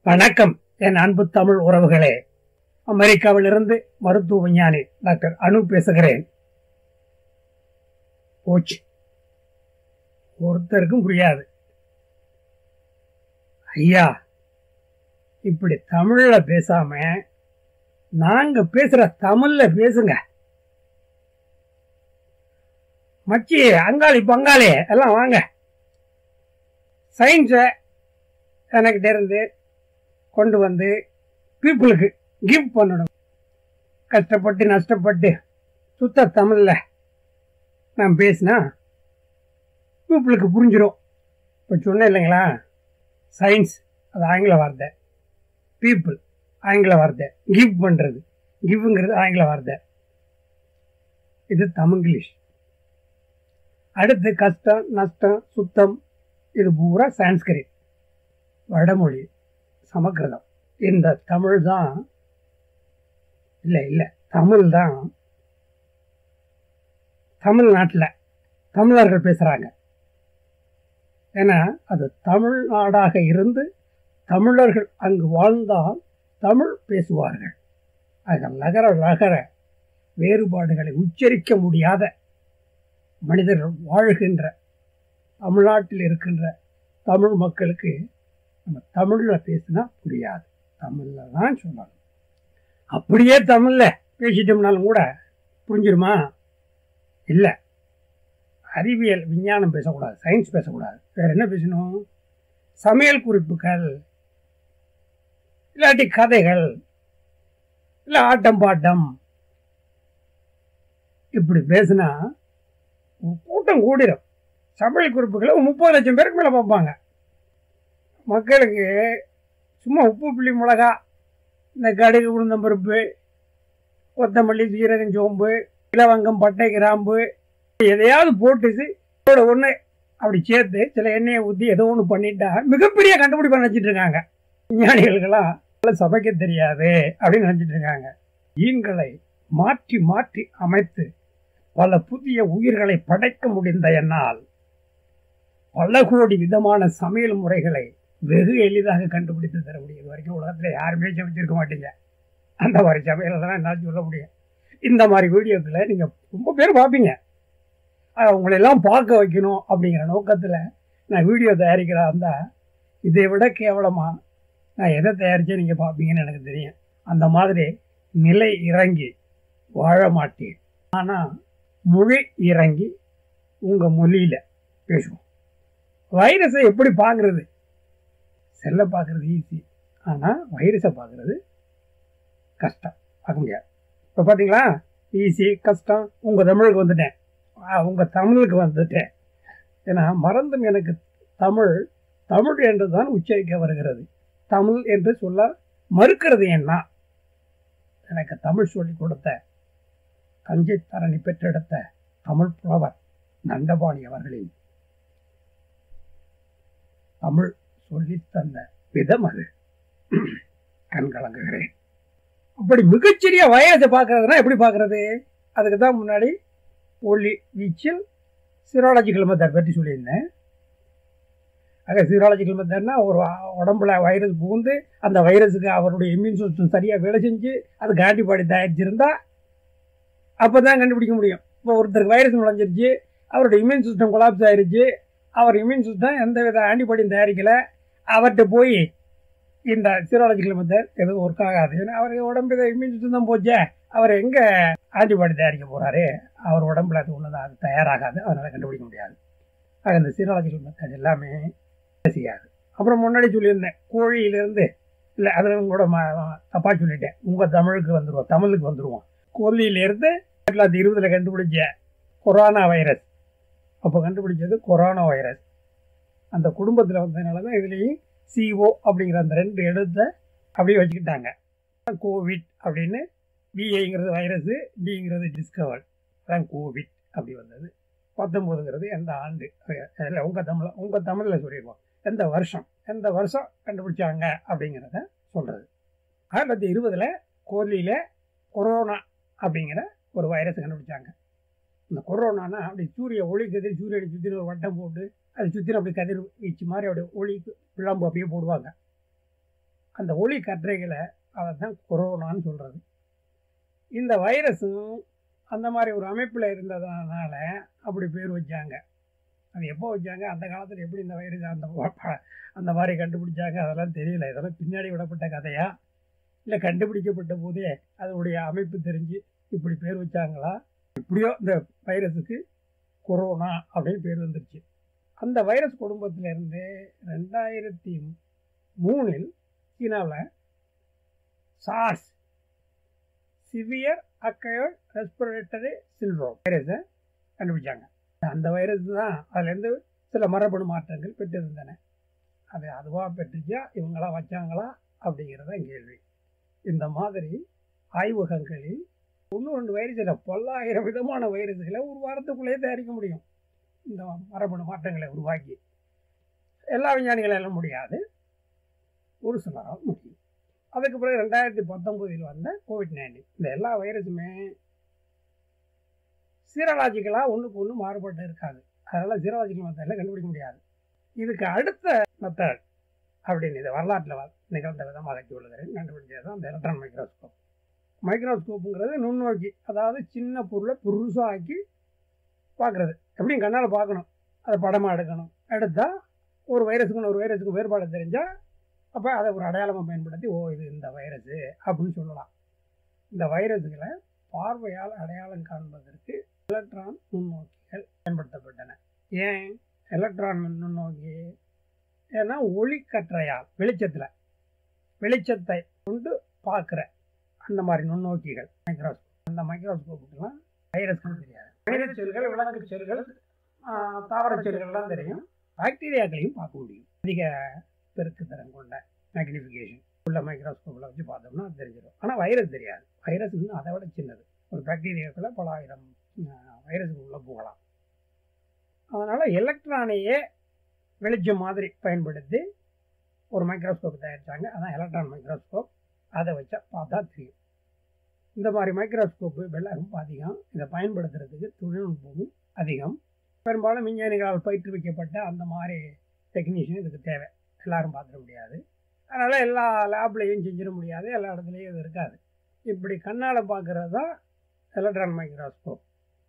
வணக்கம் என் அன்பு தமிழ் உறவுகளே அமெரிக்காவிலிருந்து மருத்துவ விஞ்ஞானி டாக்டர் அனு பேசுகிறேன் போச்சு ஒருத்தருக்கும் புரியாது ஐயா இப்படி தமிழ்ல பேசாம நாங்க பேசுற தமிழ்ல பேசுங்க மச்சி அங்காளி பங்காளி எல்லாம் வாங்க சயின்ஸை எனக்கிட்ட இருந்து கொண்டு வந்து பீப்புளுக்கு கிவ் பண்ணணும் கஷ்டப்பட்டு நஷ்டப்பட்டு சுத்த தமிழில் நான் பேசினா பீப்புளுக்கு புரிஞ்சிடும் இப்போ சொன்னேன் இல்லைங்களா சயின்ஸ் அது ஆங்கில வார்த்தை பீப்புள் ஆங்கில வார்த்தை கிவ் பண்ணுறது கிவ்ங்கிறது ஆங்கில வார்த்தை இது தமிங்கிலீஷ் அடுத்து கஷ்டம் நஷ்டம் சுத்தம் இது பூரா சான்ஸ்கிரிட் வடமொழி சமக்கிருதம் இந்த தமிழ் தான் இல்லை இல்லை தமிழ் தான் தமிழ்நாட்டில் தமிழர்கள் பேசுகிறாங்க ஏன்னா அது தமிழ்நாடாக இருந்து தமிழர்கள் அங்கு வாழ்ந்தால் தமிழ் பேசுவார்கள் ஆக நகர நகர வேறுபாடுகளை உச்சரிக்க முடியாத மனிதர்கள் வாழ்கின்ற தமிழ்நாட்டில் இருக்கின்ற தமிழ் மக்களுக்கு நம்ம தமிழில் பேசினா புரியாது தமிழில் தான் சொல்லணும் அப்படியே தமிழில் பேசிட்டோம்னாலும் கூட புரிஞ்சிருமா இல்லை அறிவியல் விஞ்ஞானம் பேசக்கூடாது சயின்ஸ் பேசக்கூடாது வேற என்ன பேசணும் சமையல் குறிப்புகள் இல்லாட்டி கதைகள் இல்லை ஆட்டம் பாட்டம் இப்படி பேசினா கூட்டம் கூடிடும் சமையல் குறிப்புகளை முப்பது லட்சம் பேருக்கு மேலே பார்ப்பாங்க மக்களுக்கு சும்மா உப்பு புள்ளி மிளகா இந்த கடுகு உளுந்தம்பருப்பு கொத்தமல்லி சீரகம் சோம்பு இலவங்கம் பட்டை கிராம்பு எதையாவது போட்டுட்டு இதோட ஒன்று அப்படி சேர்த்து சில எண்ணெயை ஊற்றி ஏதோ ஒன்று பண்ணிட்டா மிகப்பெரிய கண்டுபிடிப்பு நினச்சிட்டு இருக்காங்க விஞ்ஞானிகளுக்கெல்லாம் சமைக்க தெரியாது அப்படின்னு நினச்சிட்டு இருக்காங்க ஜீன்களை மாற்றி மாற்றி அமைத்து பல புதிய உயிர்களை படைக்க முடிந்த என்னால் பல கோடி விதமான சமையல் முறைகளை வெகு எளிதாக கண்டுபிடித்து தர முடியும் இது வரைக்கும் உலகத்தில் யாருமே சமைச்சிருக்க மாட்டீங்க அந்த மாதிரி சமையலெல்லாம் என்னால் சொல்ல முடியும் இந்த மாதிரி வீடியோக்களை நீங்கள் ரொம்ப பேர் பார்ப்பீங்க அவங்களெல்லாம் பார்க்க வைக்கணும் அப்படிங்கிற நோக்கத்தில் நான் வீடியோ தயாரிக்கிறா இருந்தால் இதை விட கேவலமாக நான் எதை தயாரித்தே நீங்கள் பார்ப்பீங்கன்னு எனக்கு தெரியும் அந்த மாதிரி நிலை இறங்கி வாழ மாட்டேன் ஆனால் மொழி இறங்கி உங்கள் மொழியில் பேசுவோம் வைரஸை எப்படி பார்க்குறது செல்லை பார்க்குறது ஈஸி ஆனால் வைரஸை பார்க்குறது கஷ்டம் பார்க்க முடியாது இப்போ பார்த்தீங்களா ஈஸி கஷ்டம் உங்கள் தமிழுக்கு வந்துட்டேன் உங்கள் தமிழுக்கு வந்துட்டேன் ஏன்னா மறந்தும் எனக்கு தமிழ் தமிழ் என்று தான் உச்சரிக்க வருகிறது தமிழ் என்று சொல்ல மறுக்கிறது என்ன எனக்கு தமிழ் சொல்லிக் கொடுத்த தஞ்சை தரணி பெற்றெடுத்த தமிழ் புலவர் நண்டபாணி அவர்களின் தமிழ் சொல்லி தந்த விதம் அது கண்கலங்குகிறேன் அப்படி மிகச்சிறிய வயசை பார்க்கறதுனா எப்படி பார்க்கறது அதுக்கு தான் முன்னாடி ஒளி வீச்சில் சிராலஜிக்கல் மெத்தட் பற்றி சொல்லியிருந்தேன் ஆக சிராலஜிக்கல் மெத்தட்னா ஒரு உடம்புல வைரஸ் புகுந்து அந்த வைரஸுக்கு அவருடைய இம்யூன் சிஸ்டம் சரியாக வேலை செஞ்சு அதுக்கு ஆன்டிபாடி தயாரிச்சிருந்தா அப்போ தான் கண்டுபிடிக்க முடியும் இப்போ ஒருத்தருக்கு வைரஸ் நுழைஞ்சிருச்சு அவருடைய இம்யூன் சிஸ்டம் கொலாப்ஸ் ஆயிருச்சு அவர் இம்யூன் சிஸ்டம் எந்த வித ஆன்டிபாடியும் தயாரிக்கலை அவர்கிட்ட போய் இந்த சிரோலஜிக்கல் மெத்தட் எதுவும் ஒர்க் ஆகாது ஏன்னா அவர் உடம்பு இம்யூன் சிஸ்டம் தான் போச்சே அவர் எங்கே ஆன்டிபாடி தயாரிக்க போகிறாரு அவர் உடம்புல அது ஒன்று அது தயாராகாது அதனால் கண்டுபிடிக்க முடியாது ஆக இந்த சிரோலஜிக்கல் மெத்தட் எல்லாமே செய்யாது அப்புறம் முன்னாடி சொல்லியிருந்தேன் கோழியிலேருந்து இல்லை அது கூட தப்பாக சொல்லிட்டேன் உங்கள் தமிழுக்கு வந்துடுவோம் தமிழுக்கு வந்துடுவோம் கோழியிலேருந்து ஆயிரத்தி தொள்ளாயிரத்தி இருபதில் கண்டுபிடிச்ச கொரோனா வைரஸ் அப்போ கண்டுபிடிச்சது கொரோனா வைரஸ் அந்த குடும்பத்தில் வந்ததுனால தான் இதுலேயும் சிஓ அப்படிங்கிற அந்த ரெண்டு எழுத்தை அப்படியே வச்சுக்கிட்டாங்க கோவிட் அப்படின்னு பிஏங்கிறது வைரஸு டிங்கிறது டிஸ்கவர் அதான் கோவிட் அப்படி வந்தது பத்தொம்போதுங்கிறது எந்த ஆண்டு இல்லை உங்கள் தமிழ் உங்கள் தமிழில் சொல்லிடுவோம் எந்த வருஷம் எந்த வருஷம் கண்டுபிடிச்சாங்க அப்படிங்கிறத சொல்கிறது ஆயிரத்தி தொள்ளாயிரத்தி இருபதில் கோலியில் கொரோனா அப்படிங்கிற ஒரு வைரஸ் கண்டுபிடிச்சாங்க இந்த கொரோனானா அப்படி சூரிய ஒளி கதிர் சூரியனை சுற்றின ஒரு வட்டம் போட்டு அது சுற்றின அப்படி கதிர் வீச்சு மாதிரி அப்படி ஒளி பிழம்பு அப்படியே போடுவாங்க அந்த ஒளி கற்றைகளை அதை தான் கொரோனான்னு சொல்கிறது இந்த வைரஸும் அந்த மாதிரி ஒரு அமைப்பில் இருந்ததுனால அப்படி பேர் வச்சாங்க அது எப்போ வச்சாங்க அந்த காலத்தில் எப்படி இந்த வைரஸ் அந்த ப- அந்த மாதிரி கண்டுபிடிச்சாங்க அதெல்லாம் தெரியல இதெல்லாம் பின்னாடி விடப்பட்ட கதையா இல்லை கண்டுபிடிக்கப்பட்ட போதே அதனுடைய அமைப்பு தெரிஞ்சு இப்படி பேர் வச்சாங்களா இப்படியோ இந்த வைரஸுக்கு கொரோனா அப்படின்னு பேர் வந்துருச்சு அந்த வைரஸ் குடும்பத்திலிருந்து ரெண்டாயிரத்தி மூணில் சீனாவில் SARS severe acute respiratory syndrome வைரஸை கண்டுபிடிச்சாங்க அந்த வைரஸ் தான் அதுலேருந்து சில மரபணு மாற்றங்கள் பெற்றிருந்தன அது அதுவாக பெற்றுச்சா இவங்களா வச்சாங்களா அப்படிங்கிறத கேள்வி இந்த மாதிரி ஆய்வகங்களில் ஒன்று ரெண்டு வைரஸில் பல்லாயிரம் விதமான வைரஸ்களை ஒரு வாரத்துக்குள்ளேயே தயாரிக்க முடியும் இந்த மரபணு மாற்றங்களை உருவாக்கி எல்லா விஞ்ஞானிகளாலும் முடியாது ஒரு சிலரால் முடியும் அதுக்கு பிறகு ரெண்டாயிரத்தி பத்தொம்போதில் வந்த கோவிட் நைன்டீன் இந்த எல்லா வைரஸுமே சீரலாஜிக்கலாக ஒன்றுக்கு ஒன்று மாறுபட்டு இருக்காது அதனால் சீரலாஜிக்கல் மெத்தடில் கண்டுபிடிக்க முடியாது இதுக்கு அடுத்த மெத்தட் அப்படின்னு இது வரலாற்றில் நிகழ்ந்த விதமாக சொல்லுகிறேன் கண்டுபிடிச்சது தான் அந்த எலக்ட்ரான் மைக்ரோஸ்கோப் மைக்ரோஸ்கோப்புங்கிறது நுண்ணோக்கி அதாவது சின்ன பொருளை பெருசாக ஆக்கி பார்க்குறது எப்படியும் கண்ணால் பார்க்கணும் அதை படமாக எடுக்கணும் எடுத்தால் ஒரு வைரஸுக்கு ஒரு வைரஸுக்கு வேறுபாடு தெரிஞ்சால் அப்போ அதை ஒரு அடையாளமாக பயன்படுத்தி ஓ இது இந்த வைரஸு அப்படின்னு சொல்லலாம் இந்த வைரஸுகளை பார்வையால் அடையாளம் காண்பதற்கு எலக்ட்ரான் நுண்ணோக்கிகள் பயன்படுத்தப்பட்டன ஏன் எலக்ட்ரான் நுண்ணோக்கி ஏன்னா ஒளிக்கற்றையால் வெளிச்சத்தில் வெளிச்சத்தை கொண்டு பார்க்குற அந்த மாதிரி நுண்ணோக்கிகள் மைக்ரோஸ்கோப் அந்த மைக்ரோஸ்கோப்புக்கெல்லாம் வைரஸ்கள் தெரியாது மனித செல்கள் விலங்கு செல்கள் தாவர செல்கள்லாம் தெரியும் பாக்டீரியாக்களையும் பார்க்க முடியும் அதிக பெருக்கு தரம் கொண்ட மேக்னிஃபிகேஷன் உள்ள மைக்ரோஸ்கோப்பில் வச்சு பார்த்தோம்னா அது தெரிஞ்சிடும் ஆனால் வைரஸ் தெரியாது வைரஸ் இன்னும் அதை விட சின்னது ஒரு பாக்டீரியாக்குள்ள பல ஆயிரம் வைரஸுக்கு உள்ளே போகலாம் அதனால் எலக்ட்ரானையே வெளிச்சம் மாதிரி பயன்படுத்தி ஒரு மைக்ரோஸ்கோப் தயாரித்தாங்க அதான் எலக்ட்ரான் மைக்ரோஸ்கோப் அதை வச்சா பார்த்தா தெரியும் இந்த மாதிரி மைக்ரோஸ்கோப்பு விலை ரொம்ப அதிகம் இதை பயன்படுத்துறதுக்கு தொழில்நுட்பமும் அதிகம் பெரும்பாலும் விஞ்ஞானிகளால் பயிற்றுவிக்கப்பட்ட அந்த மாதிரி டெக்னீஷியன் இதுக்கு தேவை எல்லாரும் பார்த்துட முடியாது அதனால் எல்லா லேப்லேயும் செஞ்சிட முடியாது எல்லா இடத்துலையும் இது இருக்காது இப்படி கண்ணால் பார்க்குறது தான் எலக்ட்ரான் மைக்ரோஸ்கோப்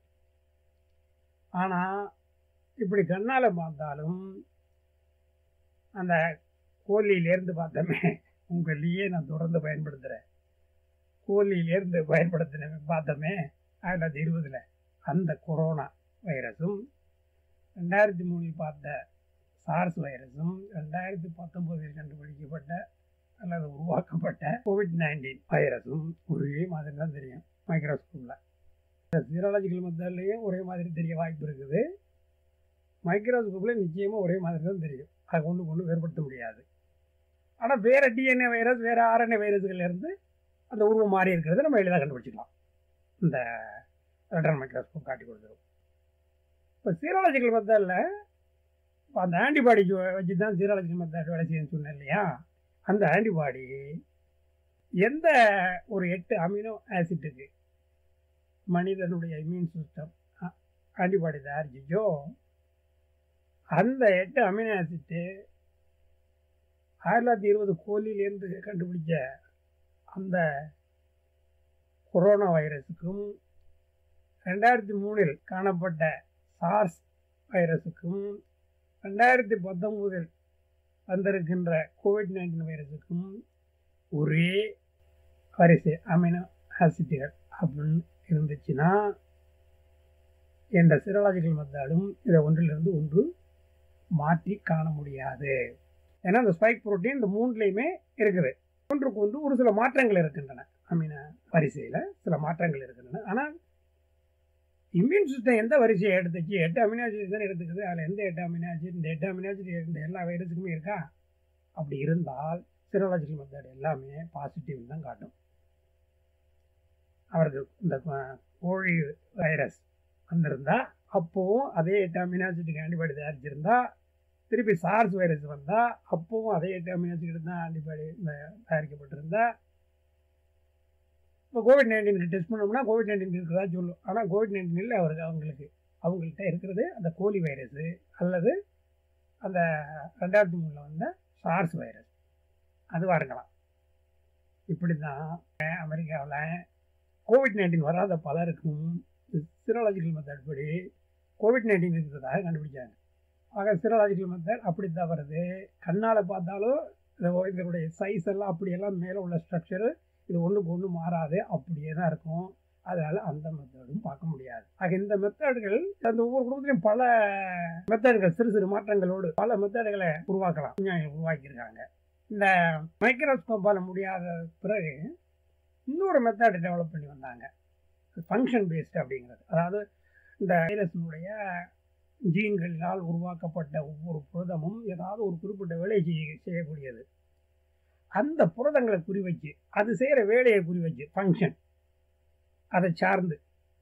ஆனால் இப்படி கண்ணால் பார்த்தாலும் அந்த கோழியிலேருந்து பார்த்தோமே உங்களையே நான் தொடர்ந்து பயன்படுத்துகிறேன் கோழியிலேருந்து பயன்படுத்தின பார்த்தோமே ஆயிரத்தி தொள்ளாயிரத்தி இருபதில் அந்த கொரோனா வைரஸும் ரெண்டாயிரத்தி மூணில் பார்த்த சார்ஸ் வைரஸும் ரெண்டாயிரத்தி பத்தொம்போதில் கண்டுபிடிக்கப்பட்ட அல்லது உருவாக்கப்பட்ட கோவிட் நைன்டீன் வைரஸும் ஒரே மாதிரி தான் தெரியும் மைக்ரோஸ்கோப்பில் சீராலஜிக்கல் மெத்தட்லேயும் ஒரே மாதிரி தெரிய வாய்ப்பு இருக்குது மைக்ரோஸ்கோப்பில் நிச்சயமாக ஒரே மாதிரி தான் தெரியும் அதை கொண்டு கொண்டு வேறுபடுத்த முடியாது ஆனால் வேறு டிஎன்ஏ வைரஸ் வேறு ஆர்என்ஏ வைரஸ்கள்லேருந்து அந்த உருவம் மாறி இருக்கிறத நம்ம எளிதாக கண்டுபிடிச்சிக்கலாம் இந்த எலக்ட்ரான் மைக்ரோஸ்கோப் காட்டி கொடுத்துரும் இப்போ சீராலஜிக்கல் மெத்தடில் இப்போ அந்த ஆன்டிபாடி வச்சு தான் சீராலஜிக்கல் மெத்தட் வேலை செய்யணும்னு சொன்னேன் இல்லையா அந்த ஆன்டிபாடி எந்த ஒரு எட்டு அமினோ ஆசிட்டுக்கு மனிதனுடைய இம்யூன் சிஸ்டம் ஆன்டிபாடி தயாரிச்சிச்சோ அந்த எட்டு அமினோ ஆசிட்டு ஆயிரத்தி தொள்ளாயிரத்தி இருபது கோலிலேருந்து கண்டுபிடிச்ச அந்த கொரோனா வைரஸுக்கும் ரெண்டாயிரத்தி மூணில் காணப்பட்ட சார்ஸ் வைரஸுக்கும் ரெண்டாயிரத்தி பத்தொம்போதில் வந்திருக்கின்ற கோவிட் நைன்டீன் வைரஸுக்கும் ஒரே வரிசை அமினோ ஆசிட்டுகள் அப்படின்னு இருந்துச்சுன்னா எந்த சிரலாஜிக்கல் மெத்தடும் இதை ஒன்றிலிருந்து ஒன்று மாற்றி காண முடியாது ஏன்னா இந்த ஸ்பைக் புரோட்டீன் இந்த மூணுலேயுமே இருக்குது ஒன்றுக்கு ஒன்று ஒரு சில மாற்றங்கள் இருக்கின்றன அமீன வரிசையில் சில மாற்றங்கள் இருக்கின்றன ஆனால் இம்யூன் சிஸ்டம் எந்த வரிசையை எடுத்துச்சு எட்டு அமினாசிட் தானே எடுத்துக்குது அதில் எந்த எட்டு அமினாசிட் இந்த எட்டு அமினாசிட் இந்த எல்லா வைரஸுக்குமே இருக்கா அப்படி இருந்தால் சிரோலாஜிக்கல் மெத்தட் எல்லாமே பாசிட்டிவ் தான் காட்டும் அவருக்கு இந்த கோழி வைரஸ் வந்திருந்தா அப்போவும் அதே எட்டு அமினாசிட்டுக்கு ஆன்டிபாடி தயாரிச்சிருந்தா திருப்பி சார்ஸ் வைரஸ் வந்தால் அப்போவும் அதே எட்டு அமினாசிட் தான் ஆன்டிபாடி தயாரிக்கப்பட்டிருந்தா இப்போ கோவிட் நைன்டீனுக்கு டெஸ்ட் பண்ணோம்னா கோவிட் நைன்டீன் இருக்கிறதா சொல்லும் ஆனால் கோவிட் நைன்டீன் இல்லை அவருக்கு அவங்களுக்கு அவங்கள்ட்ட இருக்கிறது அந்த கோழி வைரஸு அல்லது அந்த ரெண்டாயிரத்தி மூணில் வந்த சார்ஸ் வைரஸ் அதுவாக இருக்கலாம் இப்படி தான் அமெரிக்காவில் கோவிட் நைன்டீன் வராத பலருக்கும் சிரோலாஜிக்கல் மெத்தட் படி கோவிட் நைன்டீன் இருக்கிறதாக கண்டுபிடிச்சாங்க ஆக சிரோலாஜிக்கல் மெத்தட் அப்படி தான் வருது கண்ணால் பார்த்தாலும் இது- இதனுடைய சைஸ் எல்லாம் அப்படியெல்லாம் மேலே உள்ள ஸ்ட்ரக்சரு இது ஒன்றுக்கு ஒன்று மாறாது அப்படியே தான் இருக்கும் அதனால அந்த மெத்தடும் பார்க்க முடியாது ஆக இந்த மெத்தடுகள் அந்த ஒவ்வொரு குடும்பத்திலையும் பல மெத்தடுகள் சிறு சிறு மாற்றங்களோடு பல மெத்தடுகளை உருவாக்கலாம் விஞ்ஞானிகள் உருவாக்கியிருக்காங்க இந்த மைக்ரோஸ்கோப்பால் முடியாத பிறகு இன்னொரு மெத்தட் டெவலப் பண்ணி வந்தாங்க ஃபங்க்ஷன் பேஸ்டு அப்படிங்கிறது அதாவது இந்த வைரஸினுடைய ஜீன்களினால் உருவாக்கப்பட்ட ஒவ்வொரு புரதமும் ஏதாவது ஒரு குறிப்பிட்ட வேலையை செய்ய செய்யக்கூடியது அந்த புரதங்களை குறி வச்சு அது செய்கிற வேலையை குறி வச்சு ஃபங்க்ஷன் அதை சார்ந்து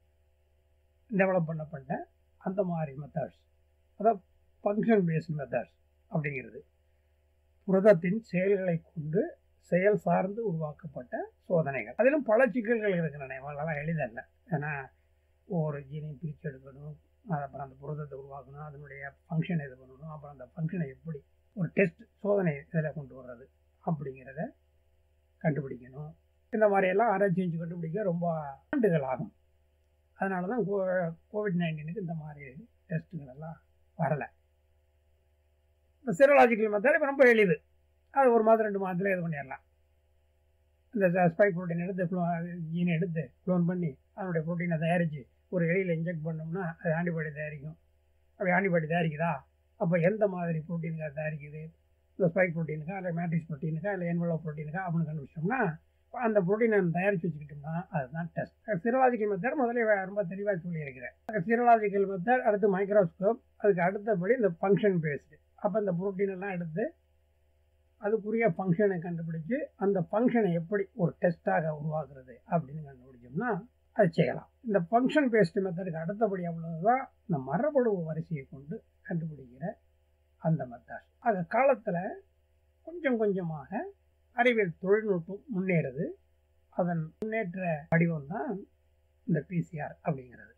டெவலப் பண்ணப்பட்ட அந்த மாதிரி மெத்தட்ஸ் அதான் ஃபங்க்ஷன் பேஸ்ட் மெத்தட்ஸ் அப்படிங்கிறது புரதத்தின் செயல்களை கொண்டு செயல் சார்ந்து உருவாக்கப்பட்ட சோதனைகள் அதிலும் பல சிக்கல்கள் இருக்கின்றன அதெல்லாம் எளிதல்ல ஏன்னா ஒவ்வொரு ஜீனையும் பிரித்து எடுக்கணும் அது அப்புறம் அந்த புரதத்தை உருவாக்கணும் அதனுடைய ஃபங்க்ஷன் இது பண்ணணும் அப்புறம் அந்த ஃபங்க்ஷனை எப்படி ஒரு டெஸ்ட் சோதனை இதில் கொண்டு வர்றது அப்படிங்கிறத கண்டுபிடிக்கணும் இந்த மாதிரியெல்லாம் ஆராய்ச்சி செஞ்சு கண்டுபிடிக்க ரொம்ப ஆண்டுகள் ஆகும் அதனால தான் கோ கோவிட் நைன்டீனுக்கு இந்த மாதிரி டெஸ்ட்டுகள் எல்லாம் வரலை இப்போ சிரலாஜிக்கல் மெத்தட் இப்போ ரொம்ப எளிது அது ஒரு மாதம் ரெண்டு மாதத்துல இது பண்ணிடலாம் இந்த ஸ்பைக் ப்ரோட்டீன் எடுத்து ஜீனை எடுத்து க்ளோன் பண்ணி அதனுடைய ப்ரோட்டீனை தயாரித்து ஒரு எலியில் இன்ஜெக்ட் பண்ணோம்னா அது ஆன்டிபாடி தயாரிக்கும் அப்படி ஆன்டிபாடி தயாரிக்குதா அப்போ எந்த மாதிரி ப்ரோட்டீனுக்கு அது தயாரிக்குது இந்த ஸ்பைக் ப்ரோட்டீனுக்கா இல்லை மேட்ரிக்ஸ் ப்ரோட்டீனுக்கா இல்லை என்வலோ ப்ரோட்டீனுக்கா அப்படின்னு கண்டுபிடிச்சோம்னா அந்த ப்ரோட்டீனை தயாரித்து வச்சுக்கிட்டோம்னா அதுதான் டெஸ்ட் சிரலாஜிக்கல் மெத்தட் முதல்ல வே- ரொம்ப தெளிவாக சொல்லியிருக்கிறேன் சிரலாஜிக்கல் மெத்தட் அடுத்து மைக்ரோஸ்கோப் அதுக்கு அடுத்தபடி இந்த ஃபங்க்ஷன் பேஸ்டு அப்போ இந்த ப்ரோட்டீன் எல்லாம் எடுத்து அதுக்குரிய ஃபங்க்ஷனை கண்டுபிடிச்சு அந்த ஃபங்க்ஷனை எப்படி ஒரு டெஸ்ட்டாக உருவாக்குறது அப்படின்னு கண்டுபிடிச்சோம்னா அது செய்யலாம் இந்த ஃபங்க்ஷன் பேஸ்டு மெத்தடுக்கு அடுத்தபடி அவ்வளவுதான் இந்த மரபணு வரிசையை கொண்டு கண்டுபிடிக்கிற அந்த மெத்தட் ஆக காலத்தில் கொஞ்சம் கொஞ்சமாக அறிவியல் தொழில்நுட்பம் முன்னேறுது அதன் முன்னேற்ற வடிவம் தான் இந்த பிசிஆர் அப்படிங்கிறது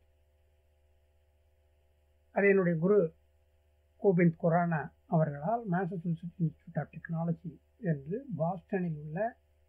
அது என்னுடைய குரு கோபிந்த் குரானா அவர்களால் மேசச்சூசெட்ஸ் இன்ஸ்டியூட் ஆஃப் டெக்னாலஜி என்று பாஸ்டனில் உள்ள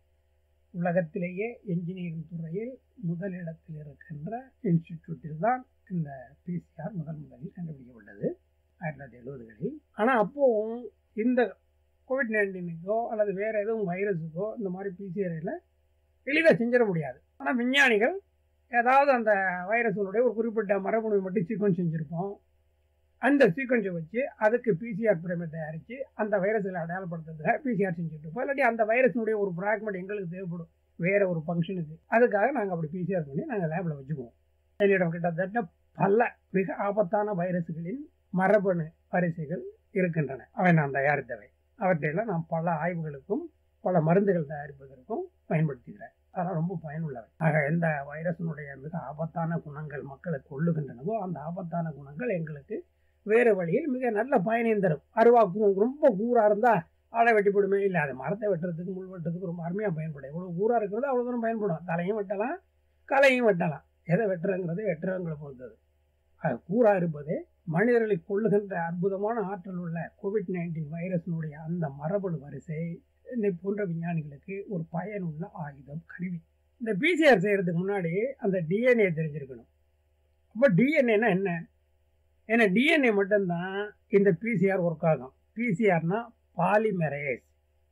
உலகத்திலேயே என்ஜினியரிங் துறையில் முதலிடத்தில் இருக்கின்ற இன்ஸ்டிடியூட்டில் தான் இந்த பிசிஆர் முதல் முதலில் கண்டுபிடிக்கப்பட்டது ஆயிரத்தி தொள்ளாயிரத்தி எழுபதுகளில் ஆனால் அப்போவும் இந்த கோவிட் நைன்டீனுக்கோ அல்லது வேற எதுவும் வைரஸுக்கோ இந்த மாதிரி பிசிஆரில் எளிதாக செஞ்சிட முடியாது ஆனால் விஞ்ஞானிகள் ஏதாவது அந்த வைரஸினுடைய ஒரு குறிப்பிட்ட மரபணுவை மட்டும் சீக்வன்ஸ் செஞ்சுருப்போம் அந்த சீக்வன்ஸை வச்சு அதுக்கு பிசிஆர் பிரேமை தயாரித்து அந்த வைரஸில் அடையாளப்படுத்துறதுக்காக பிசிஆர் செஞ்சுட்டு இருப்போம் இல்லாட்டி அந்த வைரஸினுடைய ஒரு ஃப்ராக்மெண்ட் எங்களுக்கு தேவைப்படும் வேற ஒரு ஃபங்க்ஷனுக்கு அதுக்காக நாங்கள் அப்படி பிசிஆர் பண்ணி நாங்கள் லேபில் வச்சுக்குவோம் என்னிடம் கிட்டத்தட்ட பல மிக ஆபத்தான வைரஸ்களின் மரபணு வரிசைகள் இருக்கின்றன அவை நான் தயாரித்தவை அவற்றையெல்லாம் நான் பல ஆய்வுகளுக்கும் பல மருந்துகள் தயாரிப்பதற்கும் பயன்படுத்துகிறேன் அதெல்லாம் ரொம்ப பயனுள்ளவை ஆக எந்த வைரஸினுடைய மிக ஆபத்தான குணங்கள் மக்களுக்கு கொள்ளுகின்றனவோ அந்த ஆபத்தான குணங்கள் எங்களுக்கு வேறு வழியில் மிக நல்ல பயனையும் தரும் அருவாக்கும் ரொம்ப கூரா இருந்தா ஆளை வெட்டி போடுமே இல்லை அது மரத்தை வெட்டுறதுக்கு முள் வெட்டுறதுக்கு ரொம்ப அருமையாக பயன்படும் எவ்வளோ கூரா இருக்கிறது அவ்வளோ தூரம் பயன்படும் தலையும் வெட்டலாம் கலையும் வெட்டலாம் எதை வெட்டுறங்கிறது வெட்டுறவங்களை பொறுத்தது அது கூரா இருப்பதே மனிதர்களை கொள்ளுகின்ற அற்புதமான ஆற்றல் உள்ள கோவிட் நைன்டீன் வைரஸினுடைய அந்த மரபணு வரிசை என்னை போன்ற விஞ்ஞானிகளுக்கு ஒரு பயனுள்ள ஆயுதம் கருவி இந்த பிசிஆர் செய்யறதுக்கு முன்னாடி அந்த டிஎன்ஏ தெரிஞ்சிருக்கணும் அப்போ டிஎன்ஏனா என்ன ஏன்னா டிஎன்ஏ மட்டும்தான் இந்த பிசிஆர் ஒர்க் ஆகும் பிசிஆர்னா பாலிமெரேஸ்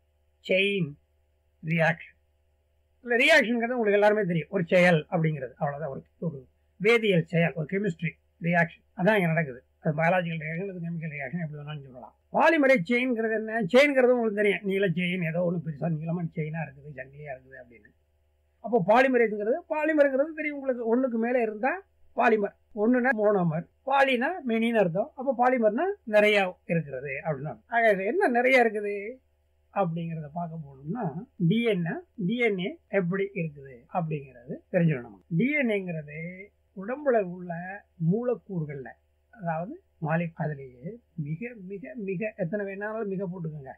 செயின் ரியாக்ஷன் இல்லை ரியாக்ஷனுங்கிறது உங்களுக்கு எல்லாருமே தெரியும் ஒரு செயல் அப்படிங்கிறது அவ்வளோதான் ஒரு ஒரு வேதியியல் செயல் ஒரு கெமிஸ்ட்ரி ரியாக்ஷன் அதான் இங்கே நடக்குது அது பயாலஜிக்கல் ரியாக்ஷன் அது கெமிக்கல் ரியாக்ஷன் எப்படி வேணாலும் சொல்லலாம் பாலிமரை செயின்ங்கிறது என்ன செயின்ங்கிறது உங்களுக்கு தெரியும் நீள செயின் ஏதோ ஒன்று பெருசாக நீளமான செயினாக இருக்குது ஜங்கிலியாக இருக்குது அப்படின்னு அப்போ பாலிமரேஸுங்கிறது பாலிமருங்கிறது தெரியும் உங்களுக்கு ஒன்றுக்கு மேலே இருந்தால் பாலிமர் ஒன்றுனா மோனோமர் பாலினா மெனின்னு அர்த்தம் அப்போ பாலிமர்னா நிறையா இருக்கிறது அப்படின்னா ஆக இது என்ன நிறைய இருக்குது அப்படிங்கிறத பார்க்க போனோம்னா டிஎன்ஏ டிஎன்ஏ எப்படி இருக்குது அப்படிங்கிறது தெரிஞ்சிடணும் டிஎன்ஏங்கிறது உடம்புல உள்ள மூலக்கூறுகள்ல அதாவது மாலி அதிலேயே மிக மிக மிக எத்தனை வேணாலும் மிக போட்டுக்கோங்க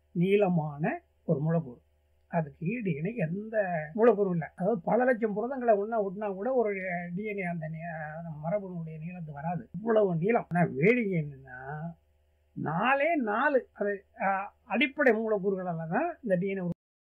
நீளமான ஒரு மூலக்கூறு அதுக்கு ஈடு இணை எந்த மூலக்கூறும் இல்லை அதாவது பல லட்சம் புரதங்களை ஒன்றா ஒட்டினா கூட ஒரு டிஎன்ஏ அந்த நி- அந்த மரபணுடைய நீளத்து வராது இவ்வளவு நீளம் ஆனால் வேடிக்கை என்னன்னா நாலே நாலு அது அஹ், அடிப்படை மூலக்கூறுகளால் தான் இந்த டிஎன்ஏ